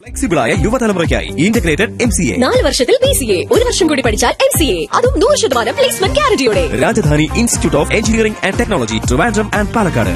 ഫ്ലെക്സിബിളായ യുവതലമുറയ്ക്കായി integrated M C A നാല് വർഷത്തിൽ ബി സി എ ഒരു വർഷം കൂടി പഠിച്ചാൽ എം സി എ അതും നൂറ് ശതമാനം പ്ലേസ്മെന്റ് ഗ്യാരണ്ടിയോടെ Rajadhani institute of engineering and technology Trivandrum and Palakkad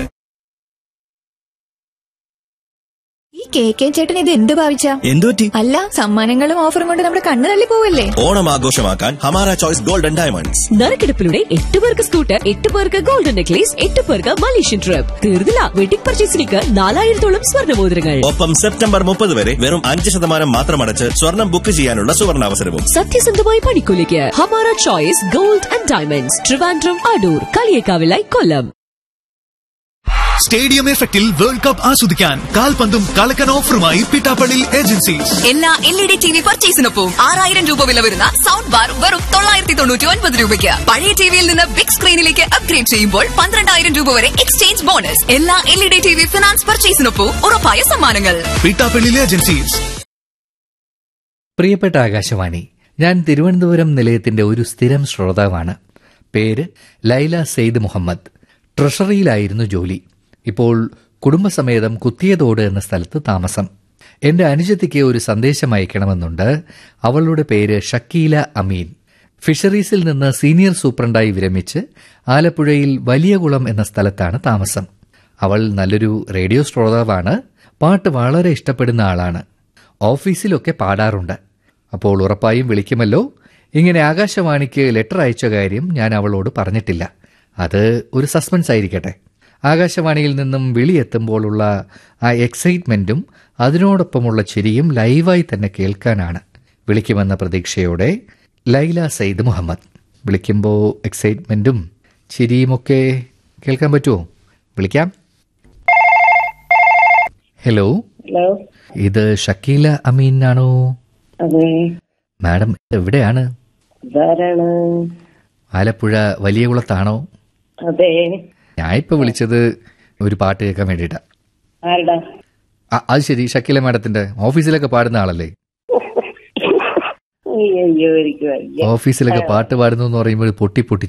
ഈ കെ കെ ചേട്ടൻ ഇത് എന്ത് ഭാവിച്ച എന്തുപറ്റി അല്ല സമ്മാനങ്ങളും ഓഫറും കൊണ്ട് നമ്മുടെ കണ്ണു തള്ളി പോവല്ലേ ഓണം ആഘോഷമാക്കാൻ ഹമാര ചോയ്സ് ഗോൾഡൻ ഡയമണ്ട്സ് നറുക്കെടുപ്പിലൂടെ എട്ട് പേർക്ക് സ്കൂട്ടർ എട്ട് പേർക്ക് ഗോൾഡൻ നെക്ലേസ് എട്ട് പേർക്ക് മലേഷ്യൻ ട്രിപ്പ് തീർന്നില്ല വെഡിംഗ് പർച്ചേസിലേക്ക് നാലായിരത്തോളം സ്വർണ്ണമോതിരങ്ങൾ ഒപ്പം സെപ്റ്റംബർ മുപ്പത് വരെ വെറും അഞ്ച് ശതമാനം മാത്രം അടച്ച് സ്വർണം ബുക്ക് ചെയ്യാനുള്ള സുവർണാവസരവും സത്യസന്ധമായ പണിക്കൂലിക്ക് Hamara choice gold and diamonds Trivandrum Adoor കളിയേക്കാവിലായി കൊല്ലം സ്റ്റേഡിയം എഫക്റ്റിൽ വേൾഡ് കപ്പ് ആസ്വദിക്കാൻ കാൽപന്തും കളക്കൻ ഓഫറുമായി പിട്ടാപ്പള്ളി ഏജൻസീസ് എല്ലാ എൽ ഇ ഡി ടി വി പർച്ചേസിനൊപ്പം ആറായിരം രൂപ വില വരുന്ന സൗണ്ട് ബാർ വെറും തൊള്ളായിരത്തി തൊണ്ണൂറ്റി ഒൻപത് രൂപയ്ക്ക് പഴയ ടിവിയിൽ നിന്ന് ബിഗ് സ്ക്രീനിലേക്ക് അപ്ഗ്രേഡ് ചെയ്യുമ്പോൾ പന്ത്രണ്ടായിരം രൂപ വരെ എക്സ്ചേഞ്ച് ബോണസ് എല്ലാ എൽ ഇ ഡി ടി വി ഫിനാൻസ് പർച്ചേസിനൊപ്പം ഉറപ്പായ സമ്മാനങ്ങൾ പിട്ടാപ്പള്ളി ഏജൻസീസ് പ്രിയപ്പെട്ട ആകാശവാണി ഞാൻ തിരുവനന്തപുരം നിലയത്തിന്റെ ഒരു സ്ഥിരം ശ്രോതാവാണ് പേര് ലൈല സെയ്ദ് മുഹമ്മദ് ട്രഷറിയിലായിരുന്നു ജോലി ഇപ്പോൾ കുടുംബസമേതം കുത്തിയതോട് എന്ന സ്ഥലത്ത് താമസം എന്റെ അനുജത്തിക്ക് ഒരു സന്ദേശം അയക്കണമെന്നുണ്ട് അവളുടെ പേര് ഷക്കീല അമീൻ ഫിഷറീസിൽ നിന്ന് സീനിയർ സൂപ്രണ്ടായി വിരമിച്ച് ആലപ്പുഴയിൽ വലിയകുളം എന്ന സ്ഥലത്താണ് താമസം അവൾ നല്ലൊരു റേഡിയോ ശ്രോതാവാണ് പാട്ട് വളരെ ഇഷ്ടപ്പെടുന്ന ആളാണ് ഓഫീസിലൊക്കെ പാടാറുണ്ട് അപ്പോൾ ഉറപ്പായും വിളിക്കുമല്ലോ ഇങ്ങനെ ആകാശവാണിക്ക് ലെറ്റർ അയച്ച കാര്യം ഞാൻ അവളോട് പറഞ്ഞിട്ടില്ല അത് ഒരു സസ്പെൻസ് ആയിരിക്കട്ടെ ആകാശവാണിയിൽ നിന്നും വിളിയെത്തുമ്പോഴുള്ള ആ എക്സൈറ്റ്മെന്റും അതിനോടൊപ്പമുള്ള ചിരിയും ലൈവായി തന്നെ കേൾക്കാനാണ് വിളിക്കുമെന്ന പ്രതീക്ഷയോടെ ലൈല സയ്യിദ് മുഹമ്മദ് വിളിക്കുമ്പോൾ എക്സൈറ്റ്മെന്റും ചിരിയുമൊക്കെ കേൾക്കാൻ പറ്റുമോ വിളിക്കാം ഹലോ ഹലോ ഇത് ഷക്കീല അമീൻ ആണോ അതെ മാഡം എവിടെയാണ് ഇതാരാണ് ആലപ്പുഴ വലിയ കുളത്താണോ അതെ ഞാൻ ഇപ്പൊ വിളിച്ചത് ഒരു പാട്ട് കേൾക്കാൻ വേണ്ടിയിട്ടാ ആരടാ ആ, അത് ശരി ഷക്കീല മാഡത്തിന്റെ ഓഫീസിലൊക്കെ പാടുന്ന ആളല്ലേ അയ്യോ എനിക്ക് വയ്യ ഓഫീസിലൊക്കെ പാട്ട് പാടുന്നു എന്ന് പറയുമ്പോൾ പൊട്ടി പൊട്ടി